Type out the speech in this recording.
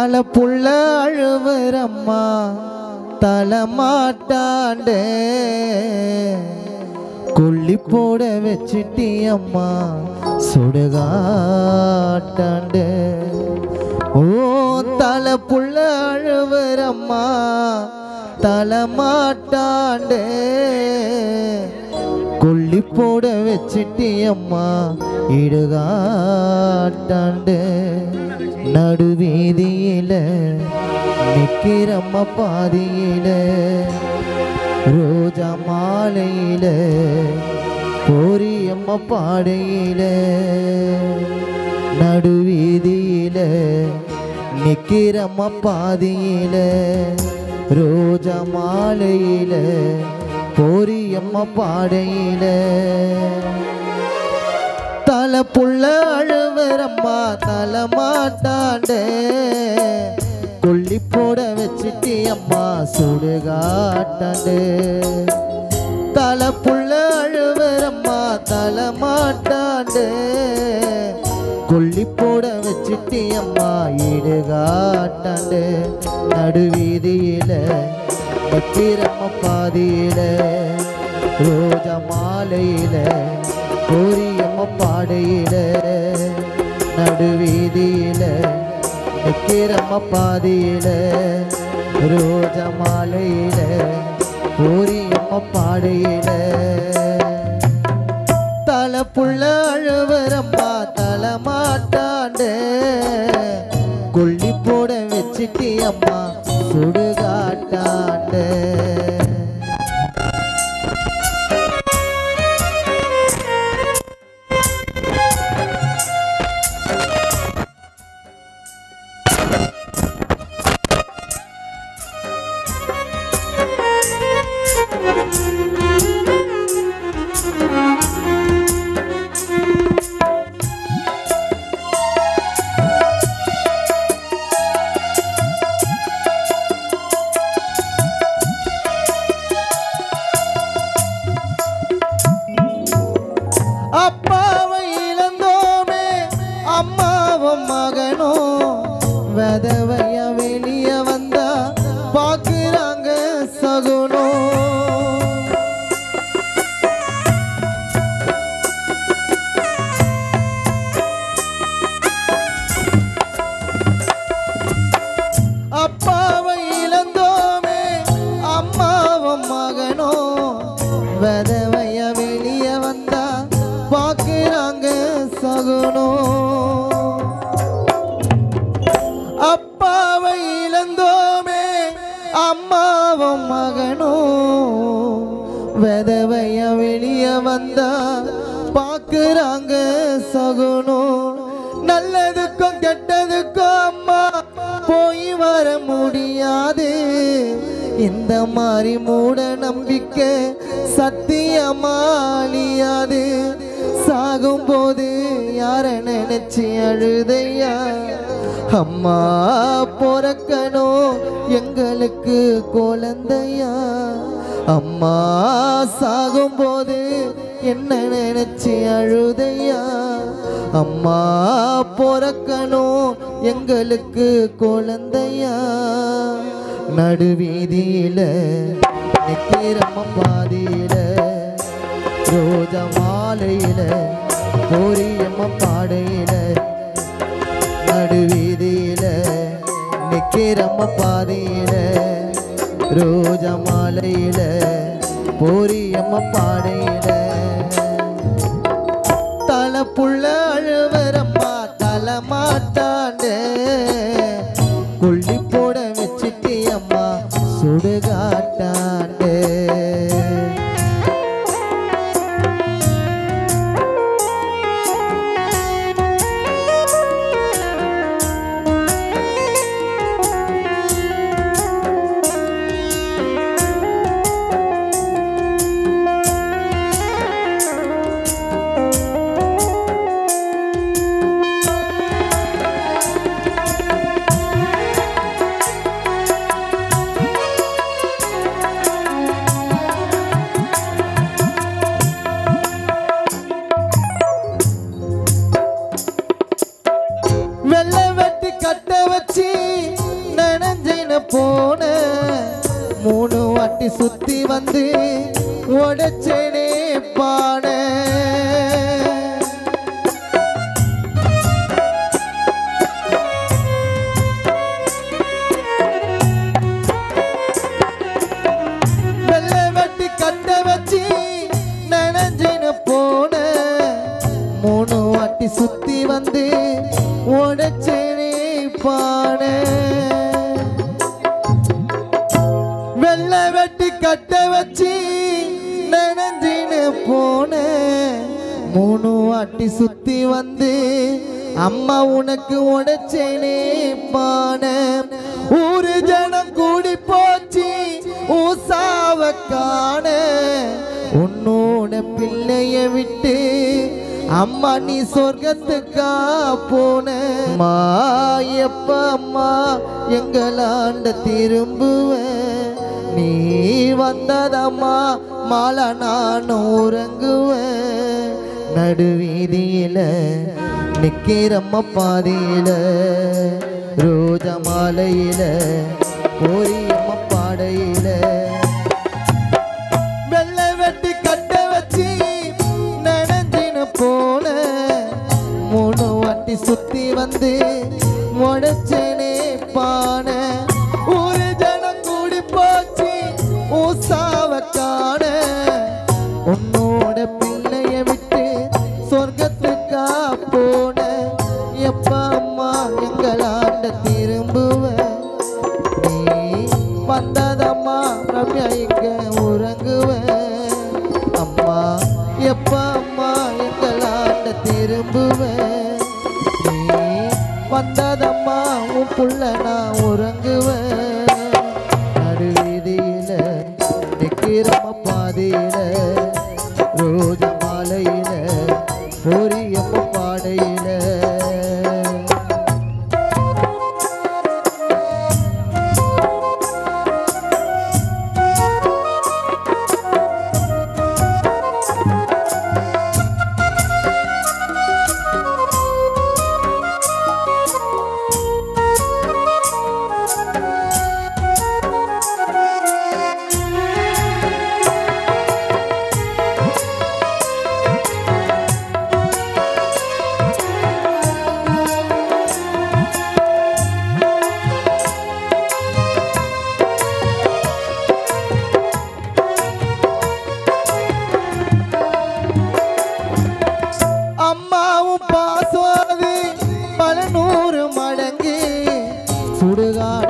தலை புள்ள அழுவுறம்மா தலை மாட்டாண்டே கொல்லி போட வச்சிட்டி அம்மா சுடுகாட்டாண்டே ஓ தலை புள்ள அழுவுறம்மா தலை மாட்டாண்டே கொல்லி போட வச்சிட்டி அம்மா இடுகாட்டாண்டு நடுவீதியில நிக்கிறம்மா பாதியில ரோஜா மாலையில போரியம்மா பாடையில நடுவீதியில நிக்கிறம்மா பாதியில ரோஜா மாலையில போரியம்மா பாடையில தலை புள்ள அழுவரம்மா தலை மாட்டாண்டே கொல்லி போட வச்சிட்டி அம்மா சுடுகாட்டாண்டே தலை புள்ள அழுவரம்மா தலை மாட்டாண்டே கொல்லி போட வச்சிட்டி அம்மா இடுகாட்டாண்டே நடுவீதியில நிக்கிறம்மா பாதியில ரோஜா மாலையில கோரியம்மா பாடையில நடுவீதியில நிக்கிறம்மா பாதியில ரோஜா மாலையில கோரியம்மா பாடையில தலை புள்ள அழுவரம்மா தலை மாட்டாண்டே கொல்லி போட வச்சிட்டி அம்மா சுடுகாட்டாண்டே அப்பாவை இழந்தோமே அம்மாவும் மகனும் வெதவைய வெளிய வந்தா பாக்குறாங்க சகுனம் அப்பாவை இழந்தோமே அம்மாவும் மகனும் வெதவைய வெளிய வந்தா பாக்குறாங்க சகுனம் அப்பாவை இழந்தோமே அம்மாவும் மகனும் வெதவைய வெளிய வந்தா பாக்குறாங்க சகுனம் நல்லதுக்கும் கெட்டதுக்கும் அம்மா போய் வர முடியாது இந்த மாதிரி மூட நம்பிக்கை சத்தியமாலியாது சாகும்போது யார நினைச்சு அழுதையா அம்மா பொறக்கணும் எங்களுக்கு குழந்தையா அம்மா சாகும்போது என்ன நினைச்சு அழுதையா அம்மா பொறக்கணும் எங்களுக்கு குழந்தையா நடுவீதியில நிக்கிறம்ம பாதியில ரோஜா மாலையில போரியம்ம பாடையில நடுவீதியில நிக்கிறம்ம பாதையில ரோஜா மாலையில போரியம்ம பாடையில தலை புள்ள அழுவரம்மா தலை மாட்டாண்டே கொல்லி போட வச்சிட்டி அம்மா சுடுகாட்டாண்டே வெள்ளை வெட்டி கட்ட வச்சு போன மூணு வாட்டி சுத்தி வந்து உடைச்சேனே பாட வெள்ளை வெட்டி கட்ட வச்சு நனைஞ்சின போன மூணு வாட்டி சுத்தி வந்து உடைச்சேனே பாட வெள்ளை வெட்டி கட்ட வச்சு நனைஞ்சின போன மூணு வாட்டி சுத்தி வந்து அம்மா உனக்கு உடைச்சேனே பான ஊரு ஜனம் கூடி போச்சு ஊசாவ காண உன்னோட பிள்ளைய விட்டு அம்மா நீ சொர்க்கத்துக்கா போன அம்மா எப்ப அம்மா எங்களாண்ட திரும்புவேன் நீ வந்ததம்மா மாலை நானும் உறங்குவேன் நடுவீதியில நிக்கிறம்ம பாதியில ரோஜா மாலையில கோரியம்ம பாடையில வெள்ளை வெட்டி கட்ட வச்சு நனைஞ்சின போன மூணு வாட்டி சுத்தி வந்து முடைச்சனே பான ஒரு ஜனம் கூடி போச்சு ஊசாவ காண உன்னோட பிள்ளைய விட்டு சொர்க்கத்துக்கா போன எப்ப அம்மா எங்களாண்ட திரும்புவேன் நீ வந்ததம்மா ரம்யா இங்க உறங்குவேன் அம்மா எப்ப அம்மா எங்களாண்ட திரும்புவேன் நீ வந்ததம்மா உன் புள்ள நான் உறங்குவேன் நடுவீதியில நிக்கிறம பாதியில ரோஜ மாலையில பொரியம்ம பாடையில அம்மாவும் பாசம் அது பல நூறு மடங்கு சுடுகாடு